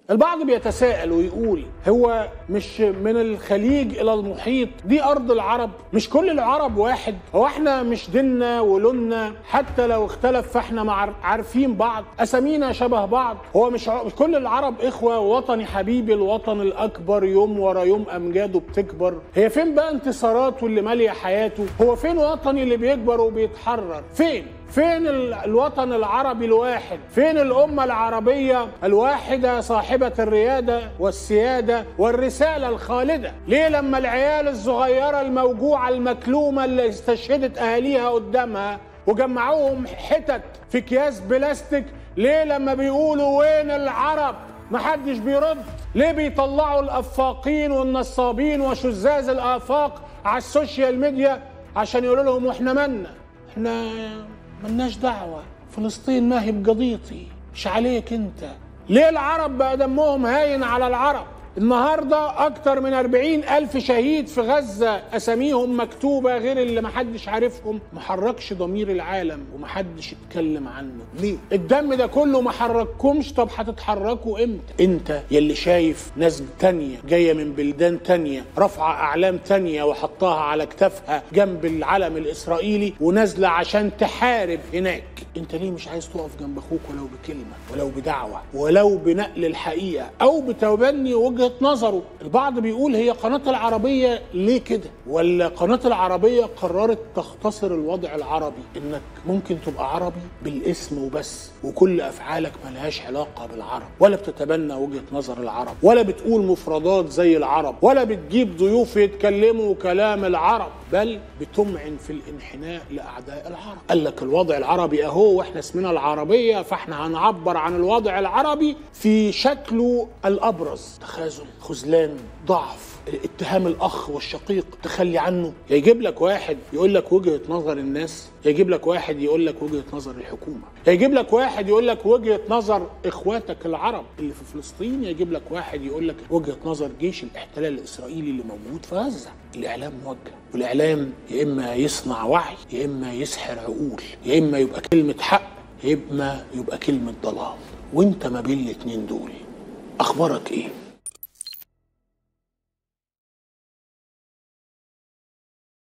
البعض بيتساءل ويقول هو مش من الخليج الى المحيط دي ارض العرب مش كل العرب واحد هو احنا مش ديننا ولوننا حتى لو اختلف فاحنا مع عارفين بعض اسامينا شبه بعض هو مش ع- مش كل العرب اخوه وطني حبيبي الوطن الاكبر يوم ورا يوم امجاده بتكبر هي فين بقى انتصاراته اللي ماليه حياته هو فين وطني اللي بيكبر وبيتحرر فين فين ال- الوطن العربي الواحد فين الأمة العربية الواحدة صاحبة الريادة والسيادة والرسالة الخالدة ليه لما العيال الصغيرة الموجوعة المكلومة اللي استشهدت أهاليها قدامها وجمعوهم حتت في أكياس بلاستيك ليه لما بيقولوا وين العرب محدش بيرد ليه بيطلعوا الافاقين والنصابين وشزاز الافاق على السوشيال ميديا عشان يقولوا لهم واحنا مالنا احنا ملناش دعوه فلسطين ما هي بقضيتي مش عليك انت ليه العرب بقى دمهم هاين على العرب النهاردة أكتر من 40 ألف شهيد في غزة أساميهم مكتوبة غير اللي محدش عارفهم محركش ضمير العالم ومحدش اتكلم عنه ليه؟ الدم ده كله ما حرككمش طب هتتحركوا امتى؟ انت يلي شايف ناس تانية جاية من بلدان تانية رافعة أعلام تانية وحطاها على كتافها جنب العلم الإسرائيلي ونازلة عشان تحارب هناك انت ليه مش عايز تقف جنب اخوك ولو بكلمه ولو بدعوه ولو بنقل الحقيقه او بتبني وجهه نظره البعض بيقول هي قناه العربيه ليه كده ولا قناه العربيه قررت تختصر الوضع العربي انك ممكن تبقى عربي بالاسم وبس وكل افعالك ملهاش علاقه بالعرب ولا بتتبنى وجهه نظر العرب ولا بتقول مفردات زي العرب ولا بتجيب ضيوف يتكلموا كلام العرب بل بتمعن في الانحناء لاعداء العرب قال لك الوضع العربي اهو واحنا اسمنا العربيه فاحنا هنعبر عن الوضع العربي في شكله الابرز تخاذل خذلان ضعف اتهام الاخ والشقيق تخلي عنه يا يجيب لك واحد يقول لك وجهه نظر الناس يا يجيب لك واحد يقول لك وجهه نظر الحكومه يا يجيب لك واحد يقول لك وجهه نظر اخواتك العرب اللي في فلسطين يا يجيب لك واحد يقول لك وجهه نظر جيش الاحتلال الاسرائيلي اللي موجود في غزه الاعلام موجه والاعلام يا اما يصنع وعي يا اما يسحر عقول يا اما يبقى كلمه حق يا اما يبقى كلمه ضلال وانت ما بين الاتنين دول اخبارك ايه